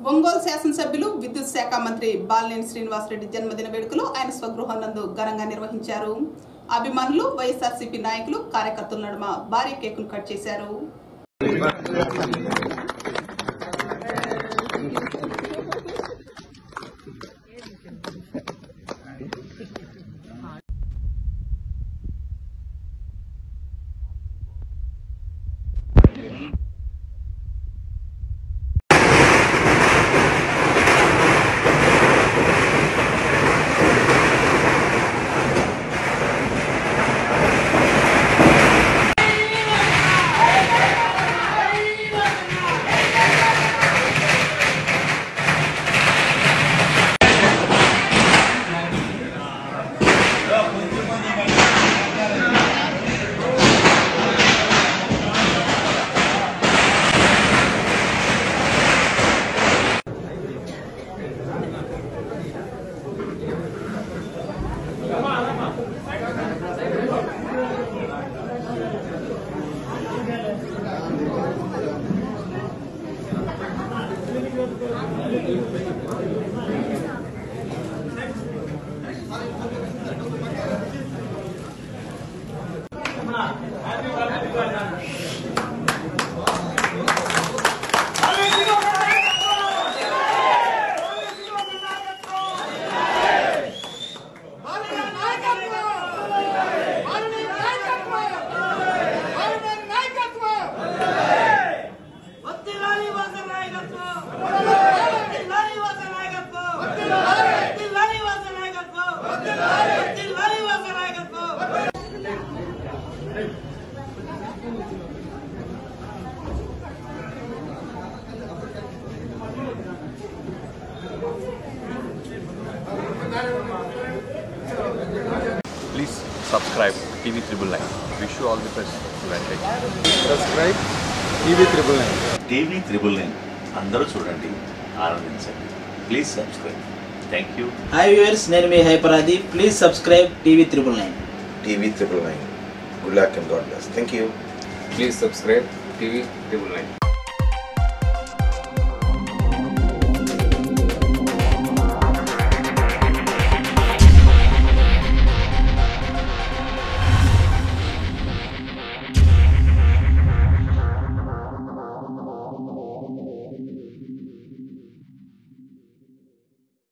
ఒంగోలు శాసనసభ్యులు విద్యుత్ శాఖ మంత్రి బాలినేని శ్రీనివాసరెడ్డి జన్మదిన వేడుకలు ఆయన స్వగృహం నందు ఘనంగా నిర్వహించారు అభిమానులు వైఎస్ఆర్సీపీ నాయకులు కార్యకర్తల నడుమ భారీ కేకును కట్ చేశారు వత్తిలాలి వాస నాయకత్వం వత్తిలాలి వాస నాయకత్వం వత్తిలాలి వాస నాయకత్వం వత్తిలాలి వాస నాయకత్వం Please subscribe TV Triple Nine. Wish you all the best. Advantage. Subscribe TV triple nine TV triple nine అందరూ చూడండి ఆనందించండి please subscribe thank you hi viewers నేను మీ హైపరాది please subscribe TV triple nine TV triple nine. Good luck and God bless. Thank you. Please subscribe TV triple nine